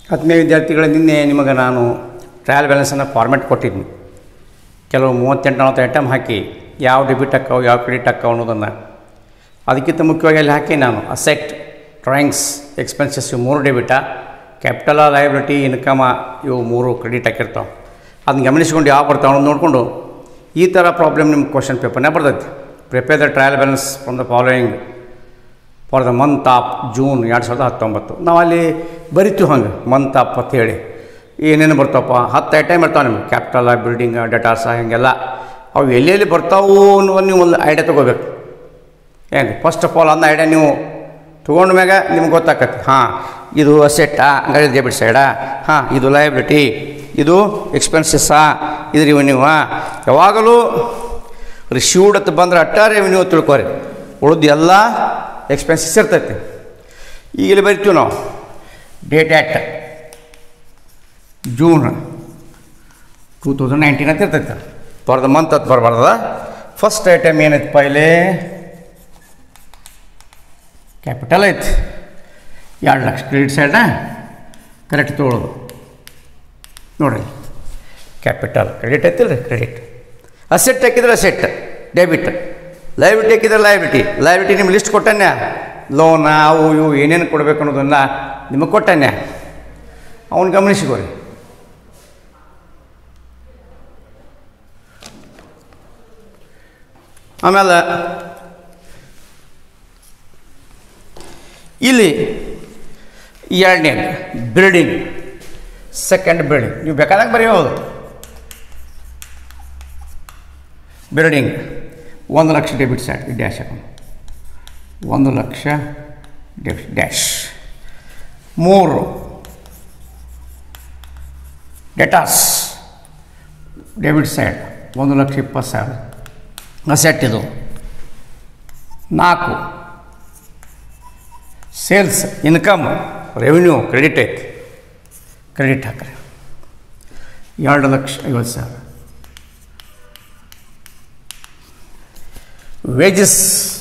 ಹತ್ತನೇ ವಿದ್ಯಾರ್ಥಿಗಳ ನಿನ್ನೆ ನಿಮಗೆ ನಾನು ಟ್ರಯಲ್ ಬ್ಯಾಲೆನ್ಸನ್ನು ಫಾರ್ಮೆಟ್ ಕೊಟ್ಟಿದ್ದೀನಿ ಕೆಲವು ಮೂವತ್ತೆಂಟು ನಲವತ್ತು ಐಟಮ್ ಹಾಕಿ ಯಾವ ಡೆಬಿಟ್ ಅಕ್ಕವು ಯಾವ ಕ್ರೆಡಿಟ್ ಅಕ್ಕವು ಅನ್ನೋದನ್ನು ಅದಕ್ಕಿಂತ ಮುಖ್ಯವಾಗಿ ಅಲ್ಲಿ ಹಾಕಿ ನಾನು ಅಸೆಟ್ ಡ್ರಾಯಿಂಗ್ಸ್ ಎಕ್ಸ್ಪೆನ್ಸಸ್ ಇವು ಮೂರು ಡೆಬಿಟ ಕ್ಯಾಪಿಟಲ ಲಯಬಿಲಿಟಿ ಇನ್ಕಮ ಇವು ಮೂರು ಕ್ರೆಡಿಟ್ ಹಾಕಿರ್ತಾವೆ ಅದನ್ನ ಗಮನಿಸ್ಕೊಂಡು ಯಾವ ಬರ್ತಾವೆ ಅನ್ನೋದು ನೋಡಿಕೊಂಡು ಈ ಥರ ಪ್ರಾಬ್ಲಮ್ ನಿಮ್ಮ ಕ್ವಶನ್ ಪೇಪರ್ನೇ ಬರ್ತೈತಿ prepare the trial balance from the following for the month of June ಎರಡು ಸಾವಿರದ ಹತ್ತೊಂಬತ್ತು ನಾವು ಅಲ್ಲಿ ಬರಿತೀವಿ ಹಂಗೆ ಮಂತ್ ಆಫ್ ಅಂತ ಹೇಳಿ ಏನೇನು ಬರ್ತಾವಪ್ಪ ಹತ್ತು ಐಟಮ್ ಇರ್ತಾವೆ ನಿಮ್ಗೆ ಕ್ಯಾಪಿಟಲ ಬಿಲ್ಡಿಂಗ್ ಡೇಟಾಸ ಹಿಂಗೆಲ್ಲ ಅವು ಎಲ್ಲೆಲ್ಲಿ ಬರ್ತಾವು ಅನ್ನೋದು ನೀವು ಒಂದು ಐಡಿಯಾ ತೊಗೋಬೇಕು ಏನು ಫಸ್ಟ್ ಆಫ್ ಆಲ್ ಅದನ್ನ ಐಡಿಯಾ ನೀವು ತೊಗೊಂಡ ಮ್ಯಾಗ ನಿಮ್ಗೆ ಗೊತ್ತಾಕತ್ತೆ ಹಾಂ ಇದು ಅಸೆಟ್ಟಾ ಹಂಗಾರೆ ಡೆಬಿಟ್ ಸೈಡಾ ಹಾಂ ಇದು ಲಯಬಿಲಿಟಿ ಇದು ಎಕ್ಸ್ಪೆನ್ಸಸ್ಸಾ ಇದು ರೆವಿನ್ಯೂವಾ ಯಾವಾಗಲೂ ರಿಶೀವ್ಡ್ ಅಂತ ಬಂದ್ರೆ ಅಟ್ಟ ರೆವಿನ್ಯೂ ತಿಳ್ಕೊರಿ ಉಳಿದು ಎಲ್ಲ ಎಕ್ಸ್ಪೆನ್ಸಸ್ ಇರ್ತೈತಿ ಈಗ ಇಲ್ಲಿ ಬರಿತೀವಿ ನಾವು date act June two thousand nineteen ಅಂತ ಇರ್ತೈತೆ ಫಾರ್ ದ ಮಂತ್ ಅಂತ ಬರಬಾರ್ದ ಫಸ್ಟ್ ಐಟಮ್ ಏನೈತಪ್ಪ ಇಲ್ಲಿ ಕ್ಯಾಪಿಟಲ್ ಐತಿ ಎರಡು ಲಕ್ಷ ಕ್ರೆಡಿಟ್ ಸೈಡ್ನ ಕರೆಕ್ಟ್ ತೊಗೊಳೋದು ನೋಡಿರಿ ಕ್ಯಾಪಿಟಲ್ ಕ್ರೆಡಿಟ್ ಐತಿಲ್ಲ ರೀ ಕ್ರೆಡಿಟ್ ಅಸೆಟ್ ಹಾಕಿದ್ರೆ ಅಸೆಟ್ ಡೆಬಿಟ್ ಲೈಬಿಲಿಟಿ ಹಾಕಿದ್ರೆ ಲೈಬಿಲಿಟಿ ಲೈಬಿಲಿಟಿ ನಿಮ್ಗೆ ಲಿಸ್ಟ್ ಕೊಟ್ಟನ್ಯ ಲೋನ ಅವು ಇವು ಏನೇನು ಕೊಡಬೇಕು ಅನ್ನೋದನ್ನು ನಿಮಗೆ ಕೊಟ್ಟನ್ಯ ಅವನು ಗಮನಿಸಿಕೋರಿ ಆಮೇಲೆ ಇಲ್ಲಿ ಎರಡನೇ ಬಿಲ್ಡಿಂಗ್ ಸೆಕೆಂಡ್ ಬಿಲ್ಡಿಂಗ್ ನೀವು ಬೇಕಾದಾಗ ಬರೆಯೋದು ಬಿಲ್ಡಿಂಗ್ ಒಂದು ಲಕ್ಷ ಡೆಬಿಟ್ ಸೈಡ್ ಡ್ಯಾಶ್ ಹಾಕೊಂಡು ಒಂದು ಲಕ್ಷ ಡೆಬಿಟ್ ಡ್ಯಾಶ್ ಮೂರು ಡೆಟಾಸ್ ಡೆಬಿಟ್ ಸೈಡ್ ಒಂದು ಲಕ್ಷ ಇಪ್ಪತ್ತು ಸಾವಿರ ಅಸೆಟ್ ಇದು ನಾಲ್ಕು ಸೇಲ್ಸ್ ಇನ್ಕಮ್ ರೆವಿನ್ಯೂ ಕ್ರೆಡಿಟ್ ಐತಿ ಕ್ರೆಡಿಟ್ ಹಾಕ್ರಿ ಎರಡು ಲಕ್ಷ ಐವತ್ತು ಸಾವಿರ ವೇಜಸ್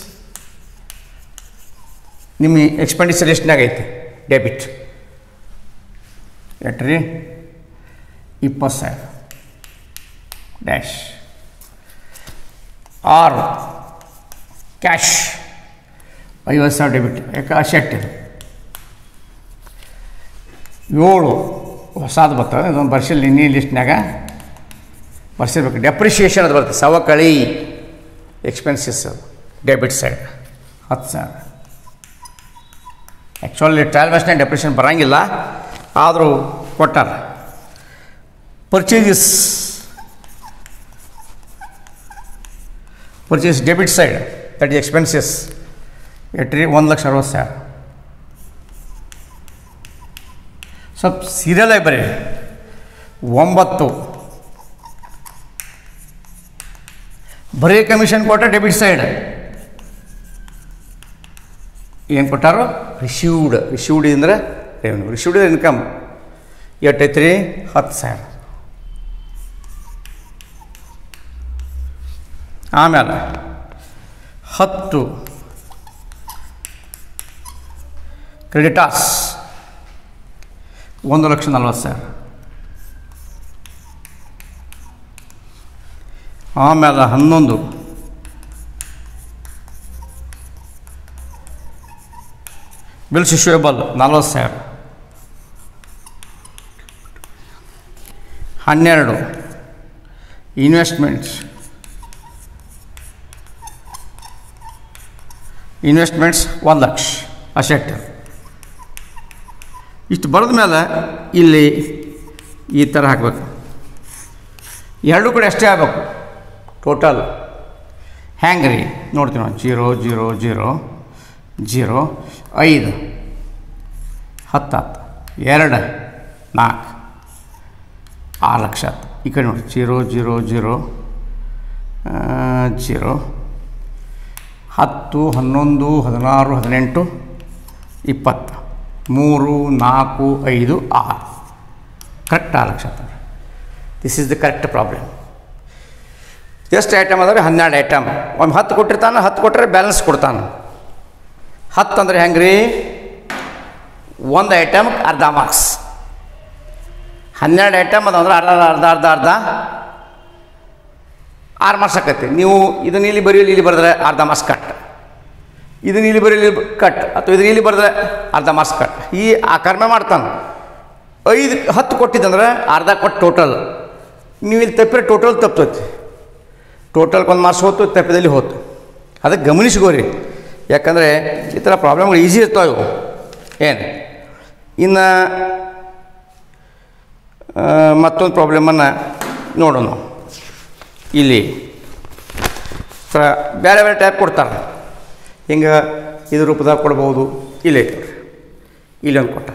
ನಿಮ್ಮ ಎಕ್ಸ್ಪೆಂಡಿಚರ್ ಎಷ್ಟನಾಗ ಐತಿ ಡೆಬಿಟ್ ಎಟ್ರಿ ಇಪ್ಪತ್ತು ಸಾವಿರ ಡ್ಯಾಶ್ ಆರು ಕ್ಯಾಶ್ ಐವತ್ತು ಸಾವಿರ ಡೆಬಿಟ್ ಯಾಕೆ ಅಸೆಟ್ ಇದು ಏಳು ಹೊಸಾದು ಬರ್ತದೆ ಇದೊಂದು ಬರ್ಸಿಲ್ಲ ಇನ್ನೀ ಲಿಸ್ಟ್ನಾಗ ಬರ್ಸಿರ್ಬೇಕು ಡೆಪ್ರಿಷಿಯೇಷನ್ ಅದು ಬರುತ್ತೆ ಸವಕಳಿ ಎಕ್ಸ್ಪೆನ್ಸಸ್ ಅದು ಡೆಬಿಟ್ ಸೈಡ್ ಹತ್ತು ಸಾವಿರ ಆ್ಯಕ್ಚುಲಿ ಟ್ರಯಲ್ ಬ್ಯಾಸ್ನಾಗ ಡೆಪ್ರಿಷನ್ ಬರೋಂಗಿಲ್ಲ ಆದರೂ ಕೊಟ್ಟಾರ purchases purchase debit side that is expenses entry ಒಂದು ಲಕ್ಷ ಅರವತ್ತು ಸಾವಿರ ಸ್ವಲ್ಪ ಸೀರಿಯಲ್ ಆಗಿ ಬರೀ ಒಂಬತ್ತು ಬರೀ ಕಮಿಷನ್ ಕೊಟ್ಟ ಡೆಬಿಟ್ ಸೈಡ್ ಏನು ಕೊಟ್ಟಾರೋ ರಿಶೀವ್ಡ್ ರಿಶೀವ್ಡ್ ಅಂದರೆ ರೆವೆನ್ಯೂ ರಿಶೀವ್ಡ್ ಇನ್ಕಮ್ ಎಷ್ಟೈತೆ ರೀ ಹತ್ತು ಸಾವಿರ ಆಮೇಲೆ ಹತ್ತು ಕ್ರೆಡಿಟಾಸ್ ಒಂದು ಲಕ್ಷ ನಲ್ವತ್ತು ಸಾವಿರ ಆಮೇಲೆ ಹನ್ನೊಂದು ಬಿಲ್ಸ್ ಇಶ್ಯೂಯಬಲ್ ನಲ್ವತ್ತು ಸಾವಿರ ಹನ್ನೆರಡು ಇನ್ವೆಸ್ಟ್ಮೆಂಟ್ಸ್ ಇನ್ವೆಸ್ಟ್ಮೆಂಟ್ಸ್ ಒಂದು ಲಕ್ಷ ಅಸೆಟ್ ಇಷ್ಟು ಬರೆದ ಮೇಲೆ ಇಲ್ಲಿ ಈ ಥರ ಹಾಕಬೇಕು ಎರಡೂ ಕಡೆ ಅಷ್ಟೇ ಆಗಬೇಕು ಟೋಟಲ್ ಹ್ಯಾಂಗೆ ರೀ ನೋಡ್ತೀವಿ ನಾವು ಜೀರೋ ಜೀರೋ ಜೀರೋ ಜೀರೋ ಐದು ಹತ್ತು ಹತ್ತು ಎರಡು ನಾಲ್ಕು ಆರು ಲಕ್ಷ ಹತ್ತು ಈ ಕಡೆ ನೋಡಿ ಜೀರೋ ಜೀರೋ ಜೀರೋ ಜೀರೋ ಹತ್ತು ಹನ್ನೊಂದು ಹದಿನಾರು ಹದಿನೆಂಟು ಇಪ್ಪತ್ತು ಮೂರು ನಾಲ್ಕು ಐದು ಆರು ಕರೆಕ್ಟ್ ಆರು ಲಕ್ಷ ಹತ್ತು this is the correct problem ಎಷ್ಟು ಐಟಮ್ ಅದಾವೆ ಹನ್ನೆರಡು ಐಟಮ್ ಒಂದು ಹತ್ತು ಕೊಟ್ಟಿರ್ತಾನೆ ಹತ್ತು ಕೊಟ್ಟರೆ ಬ್ಯಾಲೆನ್ಸ್ ಕೊಡ್ತಾನೆ ಹತ್ತು ಅಂದ್ರೆ ಹೆಂಗೆ ರೀ ಒಂದು ಐಟಮ್ಗೆ ಅರ್ಧ ಮಾರ್ಕ್ಸ್ ಹನ್ನೆರಡು ಐಟಮ್ ಅದು ಅಂದ್ರೆ ಅರ್ಧ ಅರ್ಧ ಅರ್ಧ ಅರ್ಧ ಆರು ಮಾರ್ಕ್ಸ್ ಆಕೈತಿ ನೀವು ಇದನ್ನ ಇಲ್ಲಿ ಬರೆಯಲಿ ಇಲ್ಲಿ ಬರೆದ್ರೆ ಅರ್ಧ ಮಾರ್ಕ್ಸ್ ಕಟ್ ಇದನ್ನ ಇಲ್ಲಿ ಬರೆಯಲಿ ಕಟ್ ಅಥವಾ ಇದನ್ನ ಇಲ್ಲಿ ಬರೆದ್ರೆ ಅರ್ಧ ಮಾರ್ಕ್ಸ್ ಕಟ್ ಈ ಆ ಕಡಿಮೆ ಮಾಡ್ತಾನೆ ಐದು ಹತ್ತು ಕೊಟ್ಟಿದ್ದಂದ್ರೆ ಅರ್ಧ ಕೊಟ್ಟು ಟೋಟಲ್ ನೀವು ಇಲ್ಲಿ ತಪ್ಪಿದ್ರೆ ಟೋಟಲ್ ತಪ್ಪತೈತಿ ಟೋಟಲ್ಗೆ ಒಂದು ಮಾರ್ಕ್ಸ್ ಹೋತು ತಪ್ಪಿದಲ್ಲಿ ಹೋತು ಅದಕ್ಕೆ ಗಮನಿಸ್ಕೋರಿ ಯಾಕಂದರೆ ಈ ಥರ ಪ್ರಾಬ್ಲಮ್ಗಳು ಈಸಿ ಇರ್ತಾವೆ ಇವು ಏನು ಇನ್ನು ಮತ್ತೊಂದು ಪ್ರಾಬ್ಲಮನ್ನು ನೋಡೋಣ ನಾವು. ಇಲ್ಲಿ ಸ ಬೇರೆ ಬೇರೆ ಟೈಪ್ ಕೊಡ್ತಾರೆ ಹಿಂಗೆ ಇದು ರೂಪದಾಗ ಕೊಡ್ಬೋದು ಇಲ್ಲೇ ಐತೆ ನೋಡ್ರಿ. ಇಲ್ಲೊಂದು ಕೊಟ್ಟ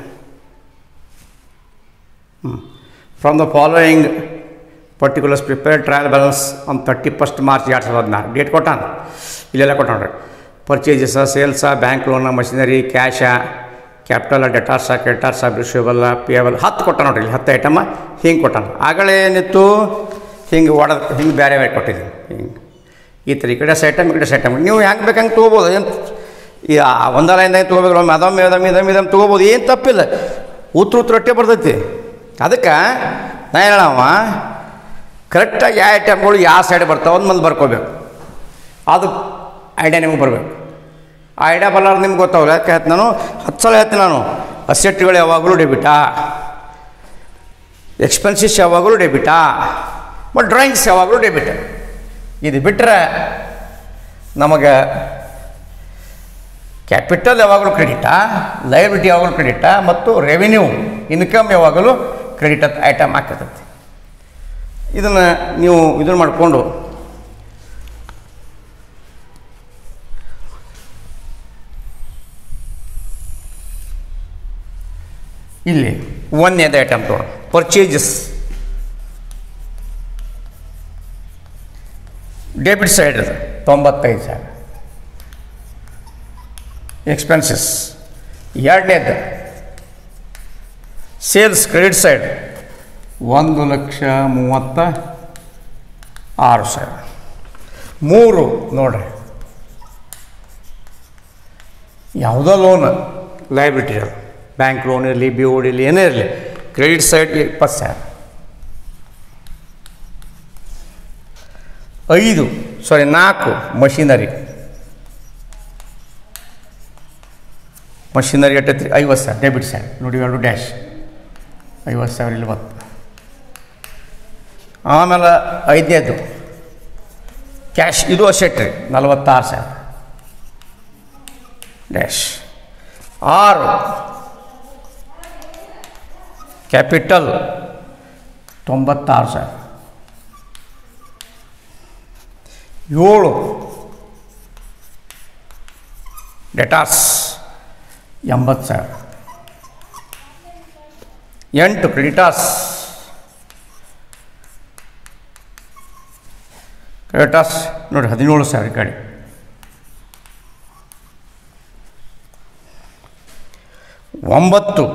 ಹ್ಞೂ from the following particulars prepare trial balance on thirty first March ಎರಡು ಸಾವಿರದ ಹದಿನಾರು ಡೇಟ್ ಕೊಟ್ಟಾನ ಇಲ್ಲೆಲ್ಲ ಕೊಟ್ಟಾನ್ರಿ ಪರ್ಚೇಸಸ ಸೇಲ್ಸ ಬ್ಯಾಂಕ್ ಲೋನ ಮಷಿನರಿ ಕ್ಯಾಶ ಕ್ಯಾಪಿಟಲ್ ಡೆಟಾರ್ಸ ಕ್ರೆಟಾರ್ಸ ರಿಸೀವಲ್ಲ ಪೇಬಲ್ ಹತ್ತು ಕೊಟ್ಟ ನೋಡ್ರಿ ಇಲ್ಲಿ ಹತ್ತು ಐಟಮ ಹಿಂಗೆ ಕೊಟ್ಟಾನ ಆಗಲೇ ಏನಿತ್ತು ಹಿಂಗೆ ಒಡೆದ ಹಿಂಗೆ ಬೇರೆ ಬೇರೆ ಕೊಟ್ಟಿದ್ದೀನಿ ಹಿಂಗೆ ಈ ಥರ ಈ ಕಡೆ ಸೈಟಮ್ ಈ ಕಡೆ ಸೈಟಮ್ ನೀವು ಹೆಂಗೆ ಬೇಕು ಹಂಗೆ ತೊಗೋಬೋದು ಏನು ಈ ಆ ಒಂದ ಲೈನ್ದಾಗ ತೊಗೋಬೇಕು ಒಮ್ಮೆ ಅದೊಮ್ಮೆ ಅದೊಮ್ಮೆ ಇದೊಮ್ಮೆ ಇದೊಮ್ಮೆ ತೊಗೋಬೋದು ಏನು ತಪ್ಪಿಲ್ಲ ಉತ್ತರ ಉತ್ತರ ಒಟ್ಟೆ ಬರ್ತೈತಿ ಅದಕ್ಕೆ ನಾ ಹೇಳವ ಕರೆಕ್ಟಾಗಿ ಯಾವ ಐಟಮ್ಗಳು ಯಾವ ಸೈಡ್ ಬರ್ತಾವೆ ಒಂದು ಮಂದಿ ಬರ್ಕೋಬೇಕು ಅದು ಐಡಿಯಾ ನಿಮಗೆ ಬರಬೇಕು ಆ ಐಡಿಯಾ ಬರಲಾರ್ದು ನಿಮ್ಗೆ ಗೊತ್ತಾಗಲ್ಲ ಯಾಕೆ ಹೇಳ್ತೀನಿ ನಾನು ಹತ್ತು ಸಲ ಹೇಳ್ತೀನಿ ನಾನು ಅಸೆಟ್ಗಳು ಯಾವಾಗಲೂ ಡೆಬಿಟಾ ಎಕ್ಸ್ಪೆನ್ಸಿಸ್ ಯಾವಾಗಲೂ ಡೆಬಿಟಾ ಬಟ್ ಡ್ರಾಯಿಂಗ್ಸ್ ಯಾವಾಗಲೂ ಡೆಬಿಟ್ ಇದು ಬಿಟ್ಟರೆ ನಮಗೆ ಕ್ಯಾಪಿಟಲ್ ಯಾವಾಗಲೂ ಕ್ರೆಡಿಟಾ ಲಯಬಿಲಿಟಿ ಯಾವಾಗಲೂ ಕ್ರೆಡಿಟಾ ಮತ್ತು ರೆವಿನ್ಯೂ ಇನ್ಕಮ್ ಯಾವಾಗಲೂ ಕ್ರೆಡಿಟ್ ಅಂತ ಐಟಮ್ ಹಾಕತೈತಿ ಇದನ್ನು ನೀವು ಇದನ್ನು ಮಾಡಿಕೊಂಡು ಇಲ್ಲಿ ಒಂದನೇದು ಐಟಮ್ ತೊಗೊಳ ಪರ್ಚೇಜಸ್ ಡೆಬಿಟ್ ಸೈಡ್ ಅದು ತೊಂಬತ್ತೈದು ಸಾವಿರ ಎಕ್ಸ್ಪೆನ್ಸಸ್ ಎರಡನೇದು ಸೇಲ್ಸ್ ಕ್ರೆಡಿಟ್ ಸೈಡ್ ಒಂದು ಲಕ್ಷ ಮೂವತ್ತ ಆರು ಸಾವಿರ ಮೂರು ನೋಡ್ರಿ ಯಾವುದೋ ಲೋನ್ ಲೈಬಿಲಿಟಿ ಅದು ಬ್ಯಾಂಕ್ ಲೋನ್ ಇರಲಿ ಬಿ ಓಡ್ ಇರಲಿ ಏನೇ ಇರಲಿ ಕ್ರೆಡಿಟ್ ಸೈಡ್ ಇಪ್ಪತ್ತು ಸಾವಿರ ಐದು ಸಾರಿ ನಾಲ್ಕು ಮಷಿನರಿ ಮಷಿನರಿ ಎಟ್ಟೈತ್ರಿ ಐವತ್ತು ಸಾವಿರ ಡೆಬಿಟ್ ಸಾವಿರ ನೋಡಿ ಎರಡು ಡ್ಯಾಶ್ ಐವತ್ತು ಸಾವಿರ ಇಲ್ಲಿ ಬತ್ತು ಆಮೇಲೆ ಐದನೇದು ಕ್ಯಾಶ್ ಇದು ಅಸೆಟ್ ರೀ ನಲವತ್ತಾರು ಸಾವಿರ ಡ್ಯಾಶ್ ಆರು ಕ್ಯಾಪಿಟಲ್ ತೊಂಬತ್ತಾರು ಸಾವಿರ ಏಳು ಡೆಟಾಸ್ ಎಂಬತ್ತು ಸಾವಿರ ಎಂಟು ಕ್ರೆಡಿಟಾಸ್ ಕ್ರೆಡಿಟಾಸ್ ನೋಡಿ ಹದಿನೇಳು ಸಾವಿರ ಈ ಕಡೆ ಒಂಬತ್ತು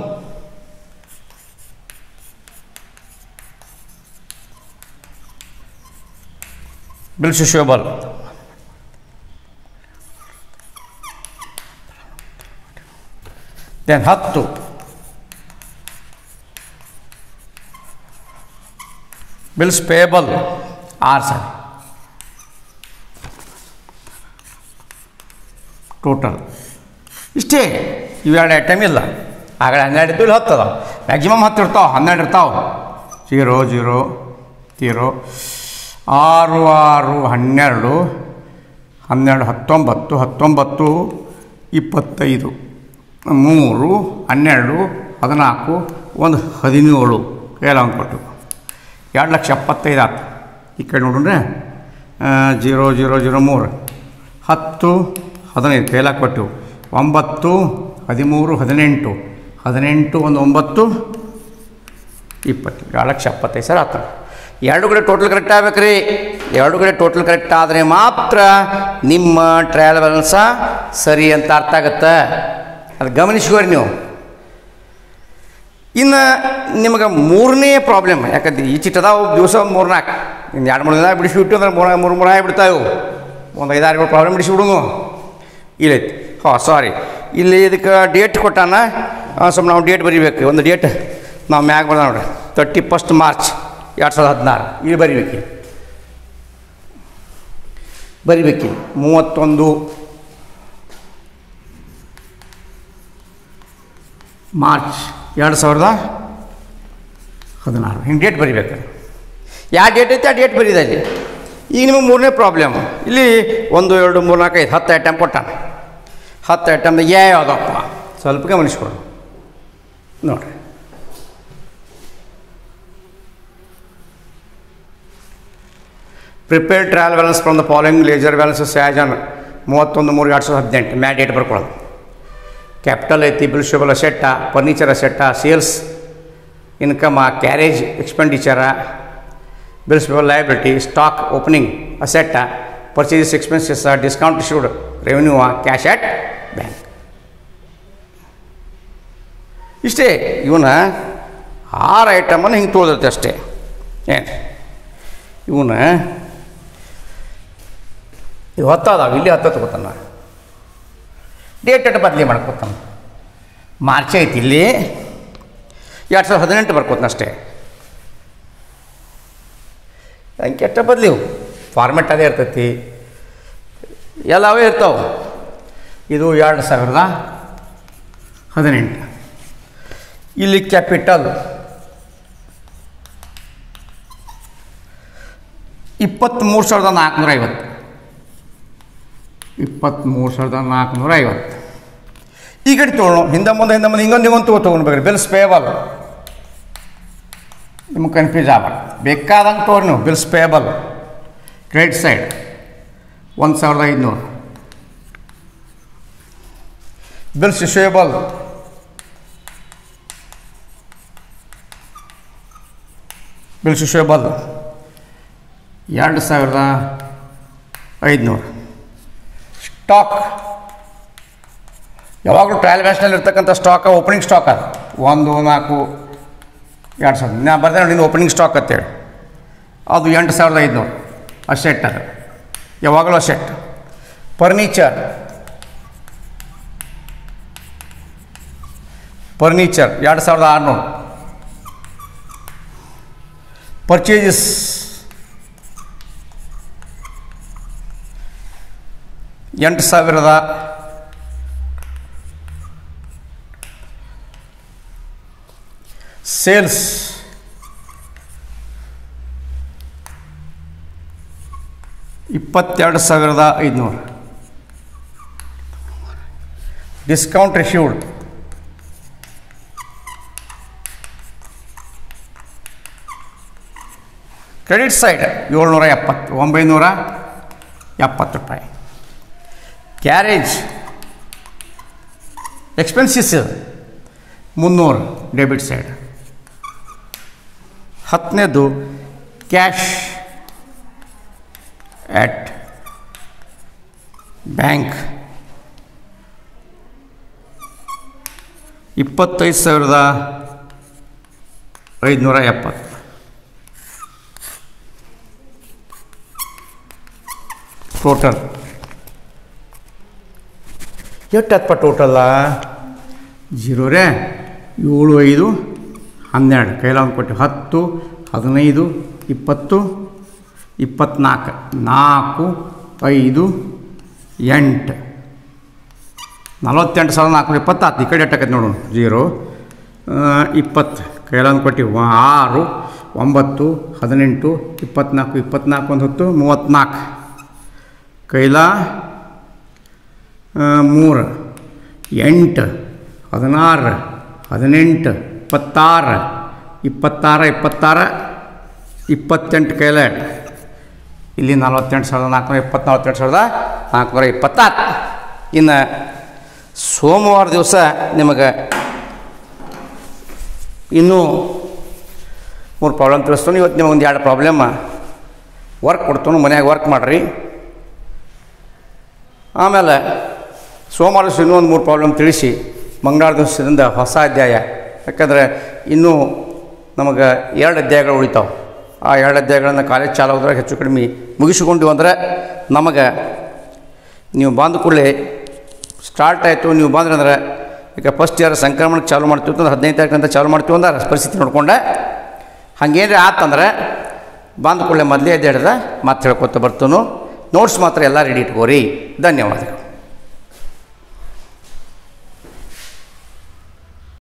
ಬಿಲ್ಸ್ ಶೋಬಲ್ ದೆನ್ ಹತ್ತು ಬಿಲ್ಸ್ ಪೇಬಲ್ ಆರು ಸಾವಿರ ಟೋಟಲ್ ಇಷ್ಟೇ ಇವೆರಡು ಐಟಮ್ ಇಲ್ಲ ಆಗಲೇ ಹನ್ನೆರಡು ಇದ್ದು ಇಲ್ಲಿ ಹತ್ತು ಅದಾವೆ ಮ್ಯಾಕ್ಸಿಮಮ್ ಹತ್ತು ಇರ್ತಾವೆ ಹನ್ನೆರಡು ಇರ್ತಾವೆ ಜೀರೋ ಜೀರೋ ಜೀರೋ ಆರು ಆರು ಹನ್ನೆರಡು ಹನ್ನೆರಡು ಹತ್ತೊಂಬತ್ತು ಹತ್ತೊಂಬತ್ತು ಇಪ್ಪತ್ತೈದು ಮೂರು ಹನ್ನೆರಡು ಹದಿನಾಲ್ಕು ಒಂದು ಹದಿನೇಳು ಎಲ್ಲ ಒಂದು ಕೊಟ್ಟು ಎರಡು ಲಕ್ಷ ಎಪ್ಪತ್ತೈದು ಆಯ್ತು ಈ ಕಡೆ ನೋಡ್ರೆ ಜೀರೋ ಜೀರೋ ಜೀರೋ ಮೂರು ಹತ್ತು ಹದಿನೈದು ಕೈಲಾಗ ಕೊಟ್ಟು ಒಂಬತ್ತು ಹದಿಮೂರು ಹದಿನೆಂಟು ಹದಿನೆಂಟು ಒಂದು ಒಂಬತ್ತು ಇಪ್ಪತ್ತು ಎರಡು ಲಕ್ಷ ಎಪ್ಪತ್ತೈದು ಸಾವಿರ ಆಗ್ತವೆ ಎರಡು ಕಡೆ ಟೋಟಲ್ ಕರೆಕ್ಟ್ ಆಗ್ಬೇಕು ರೀ ಎರಡು ಕಡೆ ಟೋಟಲ್ ಕರೆಕ್ಟ್ ಆದರೆ ಮಾತ್ರ ನಿಮ್ಮ ಟ್ರಯಲ್ ಬ್ಯಾಲೆನ್ಸ ಸರಿ ಅಂತ ಅರ್ಥ ಆಗತ್ತೆ ಅದು ಗಮನಿಸ್ಕೋರಿ ನೀವು ಇನ್ನು ನಿಮಗೆ ಮೂರನೇ ಪ್ರಾಬ್ಲಮ್ ಯಾಕಂದ್ರೆ ಈ ಚಿಟ್ಟದಾವು ದಿವಸ ಮೂರು ನಾಲ್ಕು ಇನ್ನು ಎರಡು ಮೂರು ದಿನ ಬಿಡಿಸಿಬಿಟ್ಟು ಅಂದ್ರೆ ಮೂರು ಮೂರು ಮೂರು ಆಗಿಬಿಡ್ತಾವೆ ಒಂದು ಐದಾರು ಏಳು ಪ್ರಾಬ್ಲಮ್ ಬಿಡಿಸಿಬಿಡುನು ಇಲ್ಲೈತಿ ಹಾಂ ಸಾರಿ ಇಲ್ಲಿ ಇದಕ್ಕೆ ಡೇಟ್ ಕೊಟ್ಟಾನ ಸ್ವಲ್ಪ ನಾವು ಡೇಟ್ ಬರಿಬೇಕು ಒಂದು ಡೇಟ್ ನಾವು ಮ್ಯಾಗ ಬರ್ದ ನೋಡ್ರಿ ತರ್ಟಿ ಫಸ್ಟ್ ಮಾರ್ಚ್ ಎರಡು ಸಾವಿರದ ಹದಿನಾರು ಇಲ್ಲಿ ಬರಿಬೇಕು ಬರಿಬೇಕು ಮೂವತ್ತೊಂದು ಮಾರ್ಚ್ ಎರಡು ಸಾವಿರದ ಹದಿನಾರು ಹಿಂಗೆ ಡೇಟ್ ಬರಿಬೇಕು ಯಾವ ಡೇಟ್ ಐತೆ ಆ ಡೇಟ್ ಬರೀದೆ ಅಲ್ಲಿ ಈಗ ನಿಮಗೆ ಮೂರನೇ ಪ್ರಾಬ್ಲಮ್ ಇಲ್ಲಿ ಒಂದು ಎರಡು ಮೂರು ನಾಲ್ಕು ಐದು ಹತ್ತು ಐಟಮ್ ಕೊಟ್ಟಾನ ಹತ್ತು ಐಟಮ್ದಾಗ ಯಾವುದಪ್ಪ ಸ್ವಲ್ಪ ಗಮನಿಸ್ಕೊಡು ನೋಡಿರಿ prepare trial balance from the following ledger balances as on ಮೂವತ್ತೊಂದು ಮೂರು ಎರಡು ಸಾವಿರದ ಹದಿನೆಂಟು ಮ್ಯಾ ಡೇಟ್ ಬರ್ಕೊಳ್ಳೋದು ಕ್ಯಾಪಿಟಲ್ ಐತಿ ಬಿಲ್ಶಬಲ್ ಅಸೆಟ್ಟ ಫರ್ನಿಚರ್ ಅಸೆಟ್ಟ ಸೇಲ್ಸ್ ಇನ್ಕಮ ಕ್ಯಾರೇಜ್ ಎಕ್ಸ್ಪೆಂಡಿಚರ bills payable liability stock opening ಅಸೆಟ್ಟ purchases expenses discount issued revenue cash at bank ಇಷ್ಟೇ ಇವನ ಆರು ಐಟಮನ್ನು ಹಿಂಗೆ ತೊಳೆದಿರುತ್ತೆ ಅಷ್ಟೇ ಏನು ಇವನ ಇದು ಹತ್ತದಾವ ಇಲ್ಲಿ ಹತ್ತ ತಗೋತಾನ ಡೇಟ್ ಅಟ್ ಬದಲಿ ಮಾಡ್ಕೊತಾನ ಮಾರ್ಚ್ ಐತಿ ಇಲ್ಲಿ ಎರಡು ಸಾವಿರದ ಹದಿನೆಂಟು ಬರ್ಕೋತಾನ ಅಷ್ಟೇ ಅಂಕೆ ಅಷ್ಟ ಬದಲಿ ಫಾರ್ಮೆಟ್ ಅದೇ ಇರ್ತೈತಿ ಎಲ್ಲವೇ ಇರ್ತಾವೆ ಇದು ಎರಡು ಸಾವಿರದ ಹದಿನೆಂಟು ಇಲ್ಲಿ ಕ್ಯಾಪಿಟಲ್ ಇಪ್ಪತ್ತ್ಮೂರು ಸಾವಿರದ ನಾಲ್ಕುನೂರ ಐವತ್ತು ಇಪ್ಪತ್ತ್ಮೂರು ಸಾವಿರದ ನಾಲ್ಕುನೂರ ಐವತ್ತು ಈ ಕಡೆ ತೊಗೊಳ್ಳೋ ಹಿಂದೆ ಮುಂದೆ ಹಿಂದೆ ಮುಂದೆ ಹಿಂಗೊಂದು ಹಿಂಗೊಂದು ತಗೋ ತೊಗೊಂಡ್ಬೇಕ್ರಿ ಬಿಲ್ಸ್ ಪೇಬಲ್ ನಿಮ್ಗೆ ಕನ್ಫ್ಯೂಸ್ ಆಗ್ಬಾರ್ದು ಬೇಕಾದಂಗೆ ತೊಗೊಳ್ರಿ ನೀವು ಬಿಲ್ಸ್ ಪೇಬಲ್ ಕ್ರೆಡಿಟ್ ಸೈಡ್ ಒಂದು ಸಾವಿರದ ಐದುನೂರು ಬಿಲ್ಸ್ ಇಶ್ಯೂಯಬಲ್ ಬಿಲ್ಸ್ ಇಶ್ಯೂಯಬಲ್ ಎರಡು ಸಾವಿರದ ಐದುನೂರು ಸ್ಟಾಕ್ ಯಾವಾಗಲೂ ಟ್ರಯಲ್ ಬ್ಯಾಚ್ನಲ್ಲಿ ಇರ್ತಕ್ಕಂಥ ಸ್ಟಾಕ್ ಓಪನಿಂಗ್ ಸ್ಟಾಕ್ ಅದು ಒಂದು ನಾಲ್ಕು ಎರಡು ಸಾವಿರದ ನಾ ಬರ್ದೆ ನೋಡಿ ಓಪನಿಂಗ್ ಸ್ಟಾಕ್ ಅಂತೇಳಿ ಅದು ಎಂಟು ಸಾವಿರದ ಐದುನೂರು ಅಸೆಟ್ ಅದು ಯಾವಾಗಲೂ ಅಸೆಟ್ ಫರ್ನಿಚರ್ ಫರ್ನಿಚರ್ ಎರಡು ಸಾವಿರದ ಆರುನೂರು ಪರ್ಚೇಸಸ್ ಎಂಟು ಸಾವಿರದ ಸೇಲ್ಸ್ ಇಪ್ಪತ್ತೆರಡು ಸಾವಿರದ ಐದುನೂರು ಡಿಸ್ಕೌಂಟ್ ರಿಶೀವ್ಡ್ ಕ್ರೆಡಿಟ್ ಸೈಡ್ ಏಳ್ನೂರ ಎಪ್ಪತ್ತು ಒಂಬೈನೂರ ಎಪ್ಪತ್ತು ರೂಪಾಯಿ ಕ್ಯಾರೇಜ್ ಎಕ್ಸ್ಪೆನ್ಸಿಸ್ ಮುನ್ನೂರು ಡೆಬಿಟ್ ಸೈಡ್ ಹತ್ತನೇದು ಕ್ಯಾಶ್ ಆಟ್ ಬ್ಯಾಂಕ್ ಇಪ್ಪತ್ತೈದು ಸಾವಿರದ ಐದುನೂರ ಎಪ್ಪತ್ತು ಟೋಟಲ್ ಎಷ್ಟು ಹತ್ತಪ್ಪ ಟೋಟಲ್ಲ ಜೀರೋ ರೇ ಏಳು ಐದು ಹನ್ನೆರಡು ಕೈಲಾಗ ಕೊಟ್ಟು ಹತ್ತು ಹದಿನೈದು ಇಪ್ಪತ್ತು ಇಪ್ಪತ್ತ್ನಾಲ್ಕು ನಾಲ್ಕು ಐದು ಎಂಟು ನಲವತ್ತೆಂಟು ಸಾವಿರದ ನಾಲ್ಕುನೂರ ಇಪ್ಪತ್ತಾತು ಈ ಕಡೆ ಎಟ್ಟಾಕೈತೆ ನೋಡು ಜೀರೋ ಇಪ್ಪತ್ತು ಕೈಲಾಗ ಕೊಟ್ಟು ಆರು ಒಂಬತ್ತು ಹದಿನೆಂಟು ಇಪ್ಪತ್ತ್ನಾಲ್ಕು ಇಪ್ಪತ್ತ್ನಾಲ್ಕು ಒಂದು ಹೊತ್ತು ಮೂವತ್ತ್ನಾಲ್ಕು ಕೈಲಾ ಮೂರು ಎಂಟು ಹದಿನಾರು ಹದಿನೆಂಟು ಇಪ್ಪತ್ತಾರು ಇಪ್ಪತ್ತಾರು ಇಪ್ಪತ್ತಾರು ಇಪ್ಪತ್ತೆಂಟು ಕೈಲ ಇಲ್ಲಿ ನಲವತ್ತೆಂಟು ಸಾವಿರದ ನಾಲ್ಕುನೂರ ಇಪ್ಪತ್ತು ನಲವತ್ತೆಂಟು ಸಾವಿರದ ನಾಲ್ಕುನೂರ ಇಪ್ಪತ್ತಾರು ಇನ್ನು ಸೋಮವಾರ ದಿವಸ ನಿಮಗೆ ಇನ್ನೂ ಮೂರು ಪ್ರಾಬ್ಲಮ್ ತಿಳಿಸ್ತಾನೆ ಇವತ್ತು ನಿಮಗೆ ಒಂದು ಎರಡು ಪ್ರಾಬ್ಲಮ್ ವರ್ಕ್ ಕೊಡ್ತಾನು ಮನ್ಯಾಗ ವರ್ಕ್ ಮಾಡಿರಿ ಆಮೇಲೆ ಸೋಮವಾರ ದಿವಸ ಇನ್ನೂ ಒಂದು ಮೂರು ಪ್ರಾಬ್ಲಮ್ ತಿಳಿಸಿ ಮಂಗಳವಾರ ದಿವಸದಿಂದ ಹೊಸ ಅಧ್ಯಾಯ ಯಾಕಂದರೆ ಇನ್ನೂ ನಮಗೆ ಎರಡು ಅಧ್ಯಾಯಗಳು ಉಳಿತಾವೆ ಆ ಎರಡು ಅಧ್ಯಾಯಗಳನ್ನು ಕಾಲೇಜ್ ಚಾಲು ಹೋದ್ರೆ ಹೆಚ್ಚು ಕಡಿಮೆ ಮುಗಿಸಿಕೊಂಡು ಅಂದರೆ ನಮಗೆ ನೀವು ಬಂದ ಕೂಡಲೇ ಸ್ಟಾರ್ಟ್ ಆಯಿತು ನೀವು ಬಂದ್ರೆ ಅಂದ್ರೆ ಈಗ ಫಸ್ಟ್ ಇಯರ್ ಸಂಕ್ರಮಣಕ್ಕೆ ಚಾಲು ಮಾಡ್ತೀವಿ ಅಂದ್ರೆ ಹದಿನೈದು ತಾರೀಕಿಂದ ಚಾಲು ಮಾಡ್ತೀವಿ ಅಂದ್ರೆ ಪರಿಸ್ಥಿತಿ ನೋಡ್ಕೊಂಡೆ ಹಂಗೇನ್ರಿ ಆತಂದ್ರೆ ಬಂದ ಕೂಡಲೇ ಮೊದಲೇ ಎದ್ದು ಹಿಡ್ದ ಮತ್ತೆ ಹೇಳ್ಕೊತ ಬರ್ತನು ನೋಟ್ಸ್ ಮಾತ್ರ ಎಲ್ಲ ರೆಡಿ ಇಟ್ಕೋರಿ ಧನ್ಯವಾದಗಳು